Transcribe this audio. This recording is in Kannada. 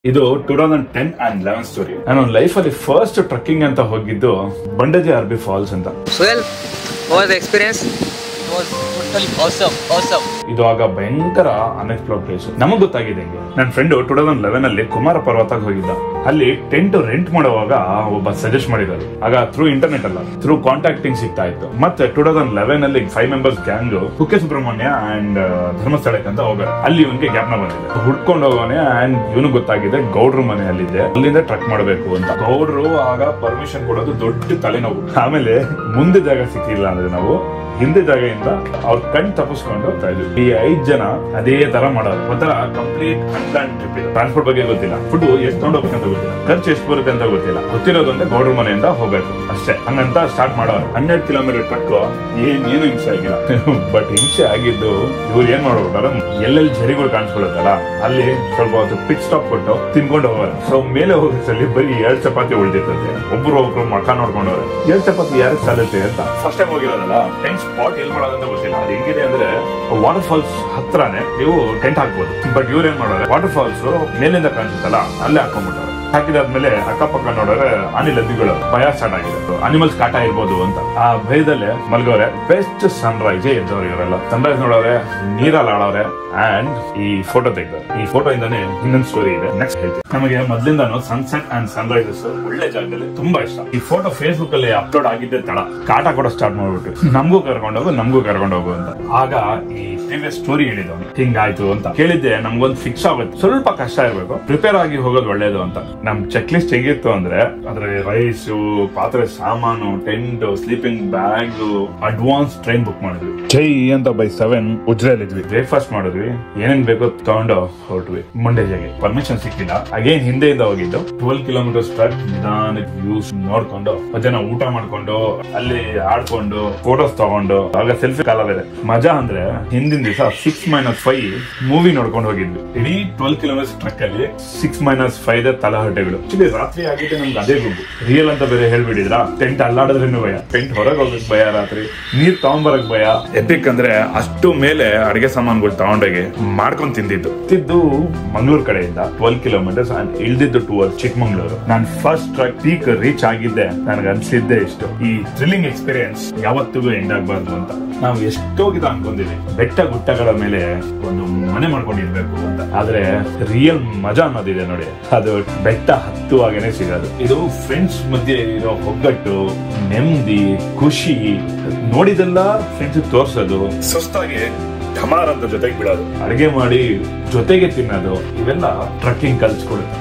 ಇದು two thousand ten and eleven story ನಾನು ಲೈಫ್ ಅಲ್ಲಿ ಫಸ್ಟ್ ಟ್ರಕ್ಕಿಂಗ್ ಅಂತ ಹೋಗಿದ್ದು ಬಂಡಜಿ ಆರ್ಬಿ ಫಾಲ್ಸ್ ಅಂತ Suel, what was the experience? It was totally awesome, awesome. ಇದು ಆಗ ಭಯಂಕರ ಅನ್ಎಕ್ಸ್ಪ್ಲೋರ್ ಪ್ಲೇಸ್ ನಮಗ್ ಗೊತ್ತಾಗಿದೆ ಹಿಂಗೆ ನನ್ನ ಫ್ರೆಂಡ್ ಟೂ ತೌಸಂಡ್ ಲೆವೆನ್ ಅಲ್ಲಿ ಕುಮಾರ ಪರ್ವತಕ್ಕೆ ಹೋಗಿದ್ದ ಅಲ್ಲಿ ಟೆಂಟ್ ರೆಂಟ್ ಮಾಡುವಾಗ ಒಬ್ಬ ಸಜೆಸ್ಟ್ ಮಾಡಿದ್ದಾರೆ ಆಗ ಥ್ರೂ ಇಂಟರ್ನೆಟ್ ಅಲ್ಲ ಥ್ರೂ ಕಾಂಟ್ಯಾಕ್ಟಿಂಗ್ ಸಿಗ್ತಾ ಇತ್ತು ಮತ್ತೆ ಟೂ ತೌಸಂಡ್ ಲೆವೆನ್ ಅಲ್ಲಿ five members gang Kukke Subrahmanya and ಧರ್ಮಸ್ಥಳಕ್ಕೆ ಅಂತ ಹೋಗೋರು ಅಲ್ಲಿ ಇವನ್ಗೆ ಜ್ಞಾಪನ ಬಂದಿದೆ ಹುಡ್ಕೊಂಡು ಹೋಗೋನೆ ಅಂಡ್ ಇವನು ಗೊತ್ತಾಗಿದೆ ಗೌಡ್ರ ಮನೆ ಅಲ್ಲಿದೆ ಅಲ್ಲಿಂದ ಟ್ರಕ್ ಮಾಡಬೇಕು ಅಂತ ಗೌಡ್ರು ಆಗ ಪರ್ಮಿಷನ್ ಕೊಡೋದು ದೊಡ್ಡ ತಲೆನೋವು ಆಮೇಲೆ ಮುಂದೆ ಜಾಗ ಸಿಕ್ಕಿಲ್ಲ ಅಂದ್ರೆ ನಾವು ಹಿಂದೆ ಜಾಗದಿಂದ ಅವ್ರ ಕಣ್ ತಪ್ಪಿಸ್ಕೊಂಡು ಹೋಗ್ತಾ ಇದ್ವಿ ಈ ಐದ್ ಜನ ಅದೇ ತರ ಮಾಡೋರು ಒಂಥರ ಕಂಪ್ಲೀಟ್ ಅನ್ಪ್ಲಾನ್ ಟ್ರಿಪ್ ಇದೆ ಟ್ರಾನ್ಸ್ಪೋರ್ಟ್ ಬಗ್ಗೆ ಗೊತ್ತಿಲ್ಲ ಫುಡ್ ಎಷ್ಟು ತಗೊಂಡೋಗ್ಬೇಕಂತ ಗೊತ್ತಿಲ್ಲ ಖರ್ಚು ಎಷ್ಟು ಬರುತ್ತೆ ಅಂತ ಗೊತ್ತಿಲ್ಲ ಗೊತ್ತಿರೋದಂದ್ರೆ ಗೌಡ್ರ ಮನೆಯಿಂದ ಹೋಗ್ಬೇಕು ಅಷ್ಟೇ ಹಂಗಂತ ಸ್ಟಾರ್ಟ್ ಮಾಡೋರು ಹನ್ನೆರಡು ಕಿಲೋಮೀಟರ್ ಟ್ರಕ್ ಏನ್ ಏನು ಹಿಂಸೆ ಆಗಿಲ್ಲ ಬಟ್ ಹಿಂಸೆ ಆಗಿದ್ದು ಇವ್ರು ಏನ್ ಮಾಡ್ಬಿಟ್ಟಾರ ಎಲ್ಲೆಲ್ಲಿ ಝರಿಗಳು ಕಾಣಿಸ್ಕೊಳ್ಳುತ್ತಲ್ಲ ಅಲ್ಲಿ ಸ್ವಲ್ಪ ಹೊತ್ತು ಪಿಟ್ ಸ್ಟಾಪ್ ಕೊಟ್ಟು ತಿನ್ಕೊಂಡು ಹೋಗೋರು ಸೊ ಮೇಲೆ ಹೋಗೋದ್ರಲ್ಲಿ ಬರೀ ಎರಡ್ ಚಪಾತಿ ಉಳಿದಿರ್ತದೆ ಒಬ್ರು ಒಬ್ರು ಮಕ ನೋಡ್ಕೊಂಡವ್ರೆ ಎರಡ್ ಚಪಾತಿ ಯಾರಿಗೆ ಸಾಲುತ್ತೆ ಅಂತ ಫಸ್ಟ್ ಟೈಮ್ ಹೋಗಿರೋದಲ್ಲ ಟೆಂಟ್ ಸ್ಪಾಟ್ ಎಲ್ಲಿ ಮಾಡೋದಂತ ಗೊತ್ತಿಲ್ಲ ಅದು ಹೆಂಗಿದೆ ಅಂದ್ರೆ ವಾಟರ್ ಫಾಲ್ಸ್ ಹತ್ರನೇ ನೀವು ಟೆಂಟ್ ಹಾಕ್ಬೋದು ಬಟ್ ಇವ್ರು ಏನ್ ಮಾಡೋರೆ ವಾಟರ್ ಫಾಲ್ಸ್ ಮೇಲಿಂದ ಕಾಣಿಸುತ್ತಲ್ಲ ಅಲ್ಲೇ ಹಾಕೊಂಡ್ಬಿಟ್ಟಾರೆ ಹಾಕಿದಾದ್ಮೇಲೆ ಅಕ್ಕಪಕ್ಕ ನೋಡಿದ್ರೆ ಆನಿ ಲದ್ದಿಗಳು ಭಯ ಸ್ಟಾರ್ಟ್ ಆಗಿದೆ ಅನಿಮಲ್ಸ್ ಕಾಟ ಇರ್ಬೋದು ಅಂತ ಆ ಭಯದಲ್ಲೇ ಮಲ್ಗೋರೆ ಬೆಸ್ಟ್ ಸನ್ ರೈಸ್ ಎದ್ದವ್ರು ಇವರೆಲ್ಲ ಸನ್ ರೈಸ್ ನೋಡೋರೆ ನೀರಲ್ಲಿ ಆಡೋರೆ ಅಂಡ್ ಈ ಫೋಟೋ ತೆಗ್ದವ್ರೆ ಈ ಫೋಟೋ ಇಂದಾನೆ ಇನ್ನೊಂದು ಸ್ಟೋರಿ ಇದೆ ನೆಕ್ಸ್ಟ್ ಹೇಳ್ತೀನಿ ನಮಗೆ ಮೊದ್ಲಿಂದಾನು ಸನ್ಸೆಟ್ ಅಂಡ್ ಸನ್ ರೈಸಸ್ ಒಳ್ಳೆ ಜಾಗದಲ್ಲಿ ತುಂಬಾ ಇಷ್ಟ ಈ ಫೋಟೋ ಫೇಸ್ಬುಕ್ ಅಲ್ಲಿ ಅಪ್ಲೋಡ್ ಆಗಿದ್ದೆ ತಡ ಕಾಟ ಕೂಡ ಸ್ಟಾರ್ಟ್ ಮಾಡ್ಬಿಟ್ಟು ನಮಗೂ ಕರ್ಕೊಂಡು ಹೋಗು ನಮಗೂ ಕರ್ಕೊಂಡು ಹೋಗು ಅಂತ ಆಗ ಈ ಪ್ರೀವಿಯಸ್ ಸ್ಟೋರಿ ಹೇಳಿದವನು ಹಿಂಗಾಯ್ತು ಅಂತ ಕೇಳಿದ್ದೆ ನಮ್ಗೊಂದು ಫಿಕ್ಸ್ ಆಗುತ್ತೆ ಸ್ವಲ್ಪ ಕಷ್ಟ ಇರ್ಬೇಕು ಪ್ರಿಪೇರ್ ಆಗಿ ಹೋಗೋದು ಒಳ್ಳೇದು ಅಂತ ನಮ್ ಚೆಕ್ ಲಿಸ್ಟ್ ಹೇಗಿತ್ತು ಅಂದ್ರೆ ಅದ್ರ ರೈಸು ಪಾತ್ರೆ ಸಾಮಾನು tent sleeping bag advance train book ಮಾಡಿದ್ವಿ ಜೈ ಅಂತ ಬೈ ಸೆವೆನ್ ಉಜ್ರಲ್ಲಿ ಇದ್ವಿ ಬ್ರೇಕ್ಫಾಸ್ಟ್ ಮಾಡಿದ್ವಿ ಏನೇನ್ ಬೇಕೋ ತಗೊಂಡು ಹೊರಟ್ವಿ ಮಂಡೇಜಾಗೆ ಪರ್ಮಿಷನ್ ಸಿಕ್ಕಿಲ್ಲ ಅಗೇನ್ ಹಿಂದೆಯಿಂದ ಹೋಗಿದ್ದು ಟ್ವೆಲ್ ಕಿಲೋಮೀಟರ್ಸ್ ಟ್ರಕ್ ನಿಧಾನಕ್ಕೆ ವ್ಯೂಸ್ ನೋಡ್ಕೊಂಡು ಮಧ್ಯಾಹ್ನ ಊಟ ಮಾಡ್ಕೊಂಡು ಅಲ್ಲಿ ಆಡ್ಕೊಂಡು ಫೋಟೋಸ್ ತಗೊಂಡು ಆಗ ಸೆಲ್ಫಿ ಕಾಲ ಬೇರೆ ಮಜಾ ಅಂದ್ರೆ ಹಿಂದಿನ ದಿವಸ ಸಿಕ್ಸ್ ಮೈನಸ್ ಫೈವ್ ಮೂವಿ ನೋಡ್ಕೊಂಡು ಹೋಗಿದ್ವಿ ಇಡೀ ಟ್ವೆಲ್ ಕಿಲೋಮೀಟರ್ಸ್ ಟ್ರಕ್ ಅಲ್ಲಿ ಸಿಕ್ಸ್ ಮೈನಸ್ ಫೈವ್ ತಲಹಟೆಗಳು ಆಕ್ಚುಲಿ ರಾತ್ರಿ ಆಗಿದ್ದೆ ನಮ್ಗೆ ಅದೇ ಗುಂಪು ರಿಯಲ್ ಅಂತ ಬೇರೆ ಹೇಳ್ಬಿಟ್ಟಿದ್ರ ಟೆಂಟ್ ಅಲ್ಲಾಡೋದ್ರೇನು ಭಯ ಟೆಂಟ್ ಹೊರಗೆ ಹೋಗಕ್ ಭಯ ರಾತ್ರಿ ನೀರ್ ತಗೊಂಬರಕ್ ಭಯ ಎಪಿಕ್ ಅಂದ್ರೆ ಅಷ್ಟು ಮೇಲೆ ಅಡಿಗೆ ಸಾಮಾನುಗಳು ತಗೊಂಡೋಗಿ ಮಾಡ್ಕೊಂಡ್ ತಿಂದಿದ್ದು ತಿದ್ದು ಮಂಗಳೂರು ಕಡೆಯಿಂದ ಟ್ವೆಲ್ ಕಿಲೋಮೀಟರ್ಸ್ ಇಳ್ದಿದ್ದು ಟುವರ್ಡ್ ಚಿಕ್ಕಮಂಗ್ಳೂರು ನಾನು ಫಸ್ಟ್ ಟ್ರಕ್ ಪೀಕ್ ರೀಚ್ ಆಗಿದ್ದೆ ನನಗೆ ಅನ್ಸಿದ್ದೆ ಇಷ್ಟು ಈ ಥ್ರಿಲ್ಲಿಂಗ್ ಎಕ್ಸ್ಪೀರಿಯನ್ಸ್ ಯಾವತ್ತಿಗೂ ಎಂಡ್ ಆಗ್ಬಾರ್ದು ಅಂತ ನಾವು ಎಷ್ಟೋಗಿದ ಅನ್ಕೊಂಡಿದ್ವಿ ಬೆಟ್ಟ ಗುಟ್ಟಗಳ ಮೇಲೆ ಒಂದು ಮನೆ ಮಾಡ್ಕೊಂಡಿರ್ಬೇಕು ಅಂತ ಆದ್ರೆ ರಿಯಲ್ ಮಜಾ ಅನ್ನೋದಿದೆ ನೋಡಿ ಅದು ಬೆಟ್ಟ ಹತ್ತುವಾಗನೆ ಸಿಗೋದು ಇದು ಫ್ರೆಂಡ್ಸ್ ಮಧ್ಯೆ ಇರೋ ಒಗ್ಗಟ್ಟು ನೆಮ್ಮದಿ ಖುಷಿ ನೋಡಿದೆಲ್ಲ ಫ್ರೆಂಡ್ಸ್ ತೋರ್ಸೋದು ಸುಸ್ತಾಗಿ ಢಮಾರ್ ಅಂತ ಜೊತೆಗೆ ಬಿಡೋದು ಅಡಿಗೆ ಮಾಡಿ ಜೊತೆಗೆ ತಿನ್ನೋದು ಇವೆಲ್ಲ ಟ್ರಕ್ಕಿಂಗ್ ಕಲ್ಸ್ಕೊಡುತ್ತೆ